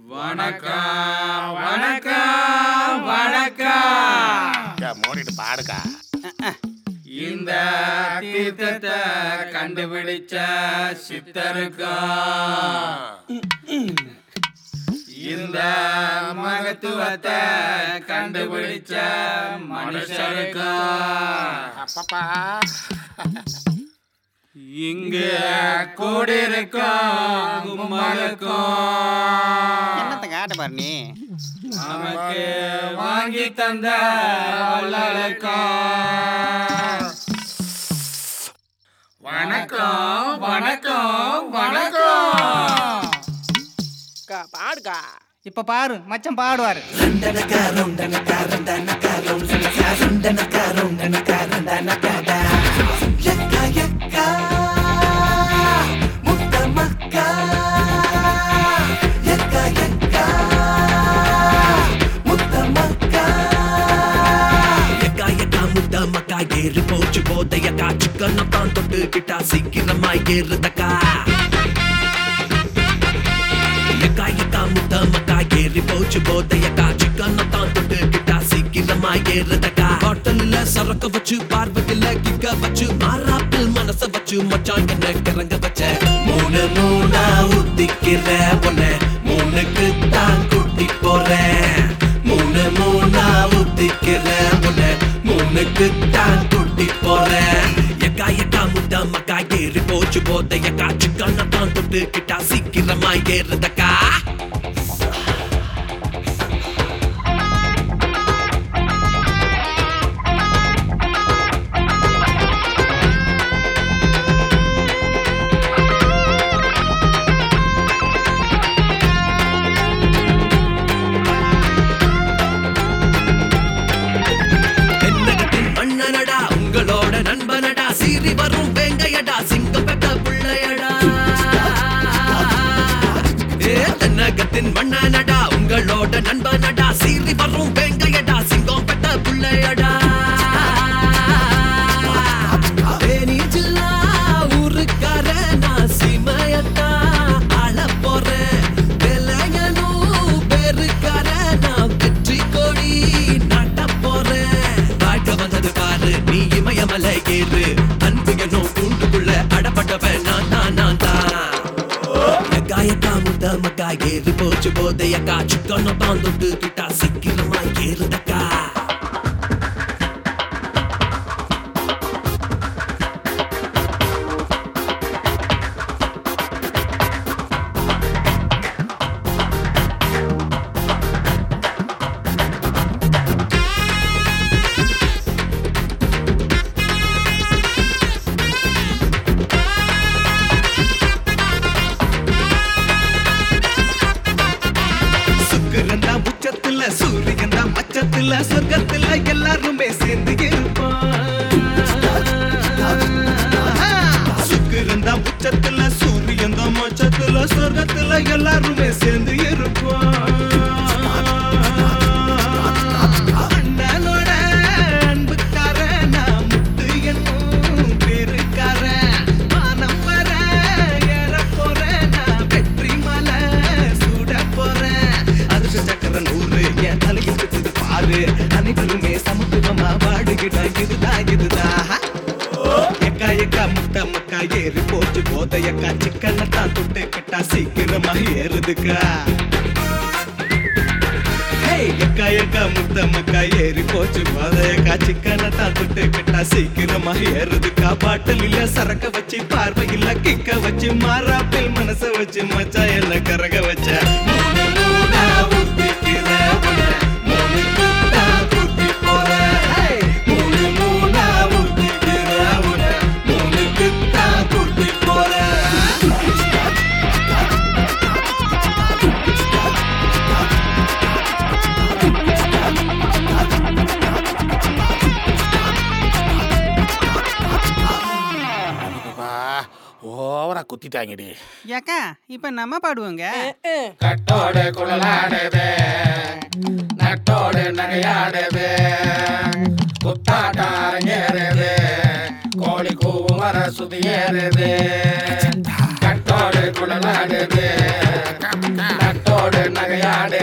வணக்கம் வணக்கம் வணக்கம் இங்க மூடிட்டு பாடுக்கா இந்த தீர்த்தத்தை கண்டுபிடிச்ச சித்தருக்கும் இந்த மகத்துவத்தை கண்டுபிடிச்ச மனுஷருக்கும் அப்பப்பா இங்கு கூடியிருக்கும் கும்மலுக்கும் என்னத்த காட்ட பாரு நீ நமக்கு வாங்கி தந்த வள்ளலுக்கும் வணக்கம் வணக்கம் வணக்கம் பாடுக்கா இப்ப பாரு மச்சான் பாடுவாரு எக்கா எக்கா முத்த மக்கா ஏறு போச்சு போதையக்கா சிக்கன தான் தொட்டு கிட்டா சீக்கிரமா ஏறுதக்கா எக்கா எக்கா முத்த மக்கா ஏறி போச்சு போதையக்கா சிக்கன தான் தொட்டு கிட்டா சீக்கிரமா ஏறுதக்கா ஹோட்டல்ல சரக்கு வச்சு பார்வதில்ல கிக்க வச்சு மாறாப்பில் மனச வச்சு மச்சான் என்ன கிறங்க வச்ச மூணு மூணா ஊத்திக்கிற பொண்ணு மூணுக்கு தான் கூட்டி போறேன் மூணு மூணா ஊத்திக்கிற பொண்ணு மூணுக்கு தான் கூட்டி போறேன் எக்கா எக்கா முட்டா மக்கா ஏறி போச்சு போத எக்கா சிக்கன தான் தொட்டு கிட்டா சீக்கிரமா ஏறுதக்கா தென்னகத்தின் மன்னனடா உங்களோட நண்பனடா சீறி வரும் வேங்கையடா சிங்கம் பெற்ற பிள்ளையடா ஏ தென்னகத்தின் மன்னனடா உங்களோட நண்பனடா சீறி வரும் வேங்கையடா சிங்கம் பெற்ற பிள்ளையடா தேனீச்சில்லா ஊருக்கார நான் சீமையத்தா ஆளப் போறேன். வெள்ளையனும் பேருக்கார நான் வெற்றி கொடி நாட்டப் போறேன். வாழ்க்கை வந்தது பாரு, நீ இமயமலை ஏறு. அன்பு என்னும் கூண்டுக்குள்ள அடப்பட்டவன் நான் தான், நான் தான். எக்கா, எக்கா, முத்த மக்கா, ஏறி போச்சு போதையக்கா சிக்கன தான் தொட்டு கிட்டா சீக்கிரமா ஏறுதக்கா சுக்கிரன் தான் உச்சத்துல சூரியன் தான் மச்சத்துல சொர்க்கத்துல எல்லாருமே சேர்ந்து இருப்பான் சுக்கிரன் தான் உச்சத்துல சூரியன் தான் மச்சத்துல சொர்க்கத்துல எல்லாருமே சேர்ந்து இருப்பான் அண்ணனோட அன்புக்காரன் நான் முத்து என்னும் பேருக்காரன் வானம் வர ஏற போறேன் நான் வெற்றி மலை சூட போறேன் அதிர்ஷ்ட சக்கர நூறு என் தலையில் சுத்துது பாரு அனைவருமே சமத்துவமா வாடுகிட்ட இதுதான் இதுதான் எக்கா எக்கா முட்டை மக்கா ஏறி போச்சு போத எக்கா சிக்கன தான் துட்டு கிட்டா சீக்கிரமா ஏறுதுக்கா ஹேய், எக்கா எக்கா முத்த மக்கா ஏறி போச்சு போத எக்கா சிக்கன தான் துட்டு கிட்டா சீக்கிரமா ஏறுதுக்கா பாட்டில் இல்ல சரக்க வச்சு பார்வை இல்ல கிக்க வச்சு மாறாப்பில் மனச வச்சு மச்சா என்ன கரக வச்ச மூணு மூணா ஊத்திக்கிற உன்னை, மூணுக்கு தான் கூட்டி போறேன். ஹேய், மூணு மூணா ஊத்திக்கிற உன்னை, மூணுக்கு தான் கூட்டி போறேன். அப்பா ஓவரா குத்திட்டாங்கடி ஏக்கா இப்ப நம்ம பாடுவோங்க கட்டோடு குழலாடுது நட்டோடு நகையாடுது குத்தாட்டம் அரங்கேறுது கோழி கூவும் வர சுதியேறுது கட்டோடு குழலாடுது நட்டோடு நகை நகையாடு